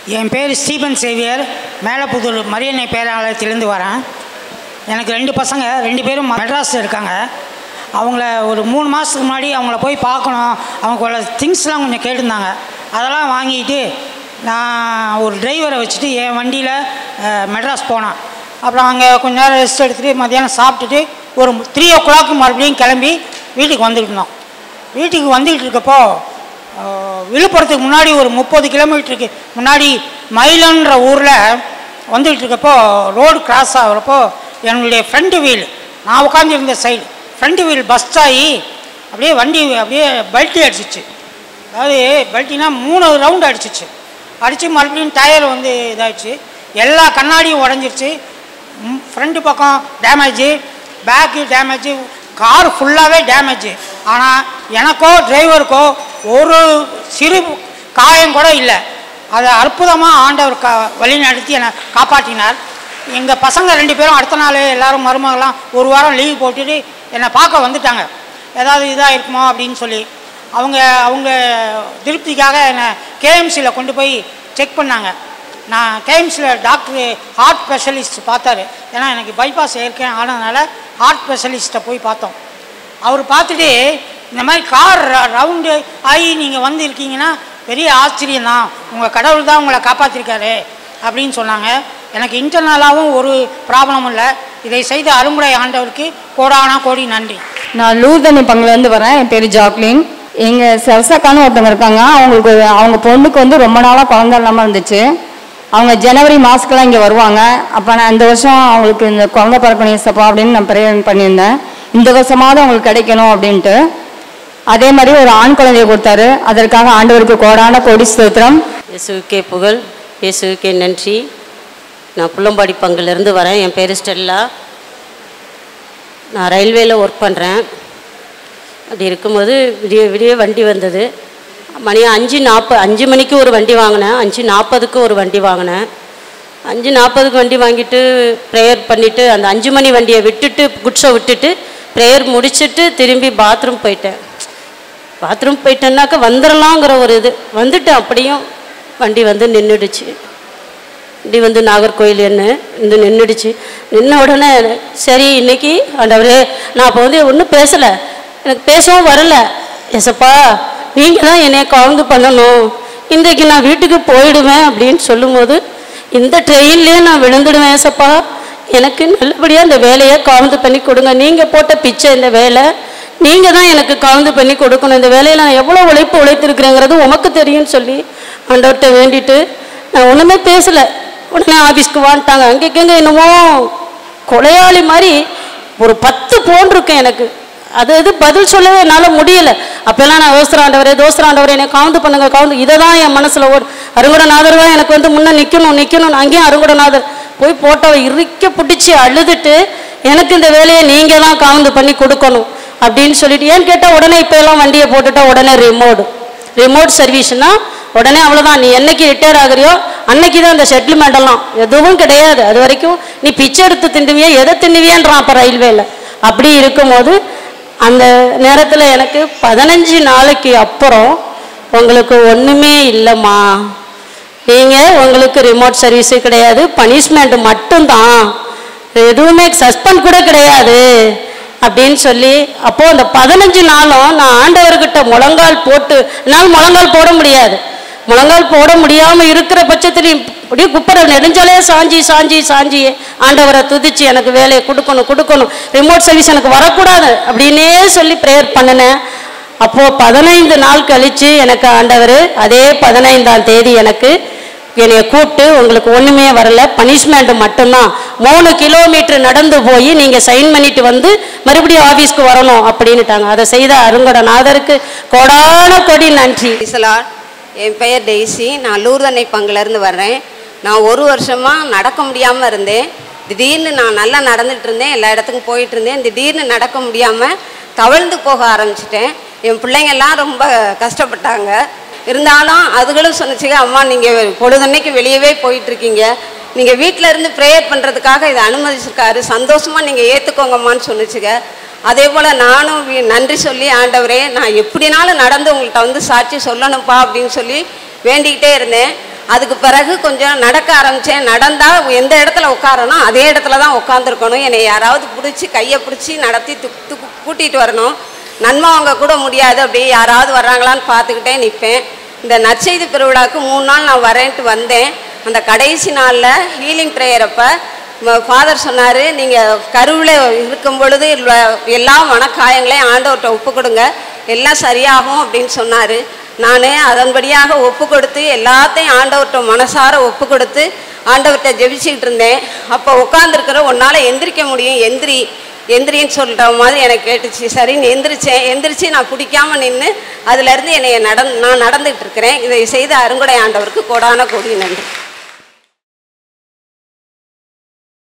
என் பேர் Stephen Xavier Melapudur மரியன்னை பேராலயத்திலேருந்து வரேன் எனக்கு ரெண்டு பசங்க ரெண்டு பேரும் மெட்ராஸில் இருக்காங்க அவங்கள ஒரு மூணு மாதத்துக்கு முன்னாடி அவங்கள போய் பார்க்கணும் அவங்களோட திங்ஸ்லாம் கொஞ்சம் கேட்டிருந்தாங்க அதெல்லாம் வாங்கிட்டு நான் ஒரு டிரைவரை வச்சுட்டு என் வண்டியில் மெட்ராஸ் போனேன் அப்புறம் அங்கே கொஞ்ச நேரம் ரெஸ்ட் எடுத்துகிட்டு மத்தியானம் சாப்பிட்டுட்டு ஒரு த்ரீ ஓ கிளாக் மறுபடியும் கிளம்பி வீட்டுக்கு வந்துட்டு இருந்தோம் வீட்டுக்கு வந்துக்கிட்டு இருக்கப்போ ஆஹ், விழுப்புரத்துக்கு முன்னாடி ஒரு முப்பது கிலோமீட்டருக்கு முன்னாடி மயிலன்ற ஊரில் வந்துக்கிட்டு இருக்கப்போ ரோடு கிராஸ் ஆகிறப்போ என்னுடைய ஃப்ரண்ட் வீல் நான் உட்காந்துருந்த சைடு ஃப்ரண்ட் வீல் பஸ்ட் ஆகி அப்படியே வண்டி அப்படியே பல்ட்டி அடிச்சிச்சு அதாவது பல்ட்டினா மூணு ரவுண்டு அடிச்சிச்சு அடித்து மறுபடியும் டயர் வந்து இதாகிடுச்சு எல்லா கண்ணாடியும் உடஞ்சிருச்சு ஃப்ரண்ட் பக்கம் டேமேஜு பேக்கு டேமேஜு கார் ஃபுல்லாகவே டேமேஜ் ஆனால் எனக்கோ டிரைவருக்கோ ஒரு சிறு காயம் கூட இல்லை அதை அற்புதமாக ஆண்டவர் கா வழி நடத்தி என்னை காப்பாற்றினார் எங்கள் பசங்க ரெண்டு பேரும் அடுத்த நாள் எல்லாரும் மருமகலாம் ஒரு வாரம் லீவ் போட்டுட்டு என்னை பார்க்க வந்துட்டாங்க ஏதாவது இதாக இருக்குமோ அப்படின்னு சொல்லி அவங்க அவங்க திருப்திக்காக என்னை கேஎம்சியில் கொண்டு போய் செக் பண்ணாங்க நான் கேஎம்சியில் டாக்டர் ஹார்ட் ஸ்பெஷலிஸ்ட் பார்த்தாரு ஏன்னா எனக்கு பைபாஸ் ஏற்கனவே ஆனதுனால ஹார்ட் ஸ்பெஷலிஸ்ட்டை போய் பார்த்தோம் அவர் பார்த்துட்டு இந்த மாதிரி கார் ரவுண்டு ஆகி நீங்கள் வந்து இருக்கீங்கன்னா பெரிய ஆச்சரியம் தான் உங்கள் கடவுள் தான் உங்களை காப்பாற்றிருக்காரு அப்படின்னு சொன்னாங்க எனக்கு இன்டர்னலாகவும் ஒரு ப்ராப்ளமும் இல்லை இதை செய்த அருமுறை ஆண்டவருக்கு கோடானா கோடி நன்றி நான் லூர்தனி பங்குலேருந்து வரேன் என் பேர் ஜாக்லின் எங்கள் செவசக்கான்னு ஒருத்தவங்க இருக்காங்க அவங்களுக்கு அவங்க பொண்ணுக்கு வந்து ரொம்ப நாளாக குழந்தை இல்லாமல் இருந்துச்சு அவங்க ஜனவரி மாதத்துக்குலாம் இங்கே வருவாங்க அப்போ நான் இந்த வருஷம் அவங்களுக்கு இந்த குழந்தை பிறக்கணும் இசப்பா அப்படின்னு நான் ப்ரேயர் பண்ணியிருந்தேன் இந்த வருஷமாவது அவங்களுக்கு கிடைக்கணும் அப்படின்ட்டு அதே மாதிரி ஒரு ஆண் குழந்தைய கொடுத்தாரு அதற்காக ஆண்டவருக்கு கோடான கோடி ஸ்தோத்திரம் இயேசுவுக்கே புகழ் இயேசுவுக்கே நன்றி நான் புள்ளம்பாடி பங்குலேருந்து வரேன் என் பேர் ஸ்டெல்லா நான் ரயில்வேல ஒர்க் பண்ணுறேன் அப்படி இருக்கும்போது விடிய விடிய வண்டி வந்தது மணி அஞ்சு நாற்பது அஞ்சு மணிக்கு ஒரு வண்டி வாங்கினேன் அஞ்சு நாற்பதுக்கு ஒரு வண்டி வாங்கினேன் அஞ்சு நாற்பதுக்கு வண்டி வாங்கிட்டு ப்ரேயர் பண்ணிவிட்டு அந்த அஞ்சு மணி வண்டியை விட்டுட்டு குட்ஸை விட்டுட்டு ப்ரேயர் முடிச்சிட்டு திரும்பி பாத்ரூம் போயிட்டேன் பாத்ரூம் போயிட்டேன்னாக்க வந்துடலாங்கிற ஒரு இது வந்துட்டேன் அப்படியும் வண்டி வந்து நின்றுடுச்சு வண்டி வந்து நாகர்கோயில் என்ன வந்து நின்றுடுச்சு நின்ன உடனே சரி இன்னைக்கு ஆண்டவரே நான் அப்போ வந்து ஒன்றும் பேசலை எனக்கு பேசவும் வரல எசப்பா நீங்கள் தான் என்னை கவுந்து பண்ணணும் இன்றைக்கு நான் வீட்டுக்கு போயிடுவேன் அப்படின்னு சொல்லும்போது இந்த ட்ரெயின்லேயே நான் விழுந்துடுவேன் ஏசப்பா எனக்கு நல்லபடியாக இந்த வேலையை கவுந்து பண்ணி கொடுங்க நீங்கள் போட்ட பிச்சை இந்த வேலை நீங்கள் தான் எனக்கு கவுந்து பண்ணி கொடுக்கணும் இந்த வேலையில் நான் எவ்வளோ உழைப்பு உழைத்திருக்கிறேங்கிறது உமக்கு தெரியும்னு சொல்லி ஆண்டவர்கிட்ட வேண்டிட்டு நான் ஒன்றுமே பேசலை உடனே ஆஃபீஸ்க்கு வந்துட்டாங்க அங்கேக்கங்க என்னமோ கொலையாளி மாதிரி ஒரு பத்து போன் இருக்கும் எனக்கு அது இது பதில் சொல்லவே என்னால் முடியல அப்போல்லாம் நான் யோசிராண்டவரே தோசராண்டவரே என்னை கவுந்து பண்ணுங்க கவுந்து இதை தான் என் மனசில் ஓடு அருங்குடநாதர் தான் எனக்கு வந்து முன்னே நிற்கணும் நிற்கணும் அங்கேயும் அருங்குடநாதர் போய் போட்டோவை இறுக்க பிடிச்சி அழுதுட்டு எனக்கு இந்த வேலையை நீங்கள் தான் கவுந்து பண்ணி கொடுக்கணும் அப்படின்னு சொல்லிட்டு ஏன்னு கேட்டால் உடனே இப்போ எல்லாம் வண்டியை போட்டுட்டா உடனே ரிமோட் ரிமோட் சர்வீஸ்னா உடனே அவ்வளோதான் நீ என்னைக்கு ரிட்டையர் ஆகுறியோ அன்னைக்கு தான் அந்த செட்டில்மெண்ட் எல்லாம் எதுவும் கிடையாது அது வரைக்கும் நீ பிச்சை எடுத்து திண்டுவியா எதை தின்னுவியன்றான் அப்போ ரயில்வேல அப்படி இருக்கும்போது அந்த நேரத்தில் எனக்கு பதினஞ்சு நாளைக்கு அப்புறம் உங்களுக்கு ஒன்றுமே இல்லைம்மா நீங்கள் உங்களுக்கு ரிமோட் சர்வீஸு கிடையாது பனிஷ்மெண்ட் மட்டும்தான் எதுவுமே சஸ்பெண்ட் கூட கிடையாது அப்படின்னு சொல்லி அப்போது அந்த பதினஞ்சு நாளும் நான் ஆண்டவர்கிட்ட முழங்கால் போட்டு என்னால் முழங்கால் போட முடியாது முழங்கால் போட முடியாமல் இருக்கிற பட்சத்தில் அப்படியே குப்பரை நெடுஞ்சாலே சாஞ்சி சாஞ்சி சாஞ்சி ஆண்டவரை துதிச்சு எனக்கு வேலையை கொடுக்கணும் கொடுக்கணும் ரிமோட் சர்வீஸ் எனக்கு வரக்கூடாது அப்படின்னே சொல்லி ப்ரேயர் பண்ணினேன் அப்போது பதினைந்து நாள் கழித்து எனக்கு ஆண்டவர் அதே பதினைந்தாம் தேதி எனக்கு என்னைய கூப்பிட்டு உங்களுக்கு ஒன்றுமே வரல பனிஷ்மெண்ட் மட்டும்தான் மூணு கிலோமீட்டர் நடந்து போய் நீங்கள் சைன் பண்ணிட்டு வந்து மறுபடியும் ஆஃபீஸ்க்கு வரணும் அப்படின்னுட்டாங்க அதை செய்த அருங்கடநாதருக்கு கோடான கொடி நன்றி பிசலார் என் பெயர் டெய்ஸி நான் லூர்தனை பங்குலேருந்து வர்றேன் நான் ஒரு வருஷமாக நடக்க முடியாமல் இருந்தேன் திடீர்னு நான் நல்லா நடந்துட்டு இருந்தேன் எல்லா இடத்துக்கும் போயிட்டு இருந்தேன் திடீர்னு நடக்க முடியாமல் தவழ்ந்து போக ஆரம்பிச்சிட்டேன் என் பிள்ளைங்கெல்லாம் ரொம்ப கஷ்டப்பட்டாங்க இருந்தாலும் அதுகளும் சொன்னிச்சுங்க அம்மா நீங்கள் பொழுதன்னைக்கு வெளியவே போயிட்டுருக்கீங்க நீங்கள் வீட்டில் இருந்து ப்ரேயர் பண்ணுறதுக்காக இதை அனுமதிச்சிருக்காரு சந்தோஷமாக நீங்கள் ஏற்றுக்கோங்கம்மான்னு சொன்னிச்சுங்க அதே போல் நானும் வி- நன்றி சொல்லி ஆண்டவரே நான் எப்படினாலும் நடந்து உங்கள்கிட்ட வந்து சாட்சி சொல்லணும்ப்பா அப்படின்னு சொல்லி வேண்டிக்கிட்டே இருந்தேன் அதுக்கு பிறகு கொஞ்சம் நடக்க ஆரம்பித்தேன் நடந்தால் எந்த இடத்துல உட்காரணும் அதே இடத்துல தான் உட்காந்துருக்கணும் என்னை யாராவது பிடிச்சி கையை பிடிச்சி நடத்தி துக் துக்கு கூட்டிகிட்டு வரணும் நன்மை வாங்க கூட முடியாது அப்படியே யாராவது வர்றாங்களான்னு பார்த்துக்கிட்டே நிற்பேன் இந்த நற்செய்தி பெருவிழாவுக்கு மூணு நாள் நான் வரேன்ட்டு வந்தேன் அந்த கடைசி நாளில் ஹீலிங் ப்ரேயர் அப்போ ஃபாதர் சொன்னார் நீங்கள் கருவில் இருக்கும் பொழுது இல்ல- எல்லா மனக்காயங்களையும் ஆண்டவர்கிட்ட ஒப்பு கொடுங்க எல்லாம் சரியாகும் அப்படின்னு சொன்னார் நான் அதன்படியாக ஒப்பு கொடுத்து எல்லாத்தையும் ஆண்டவர்கிட்ட மனசார ஒப்பு கொடுத்து ஆண்டவர்கிட்ட ஜெபிச்சுக்கிட்டு இருந்தேன் அப்போ உட்காந்துருக்கிற உன்னால் எந்திரிக்க முடியும் எந்திரி எந்திரின்னு சொல்கிற மாதிரி எனக்கு கேட்டுச்சு சரின்னு எந்திரிச்சேன் எந்திரிச்சு நான் பிடிக்காம நின்று அதுலேருந்து என்னை நடந் நான் நடந்துகிட்டு இருக்கிறேன் இதை செய்த அருங்குடை ஆண்டவருக்கு கோடான கோடி நன்றி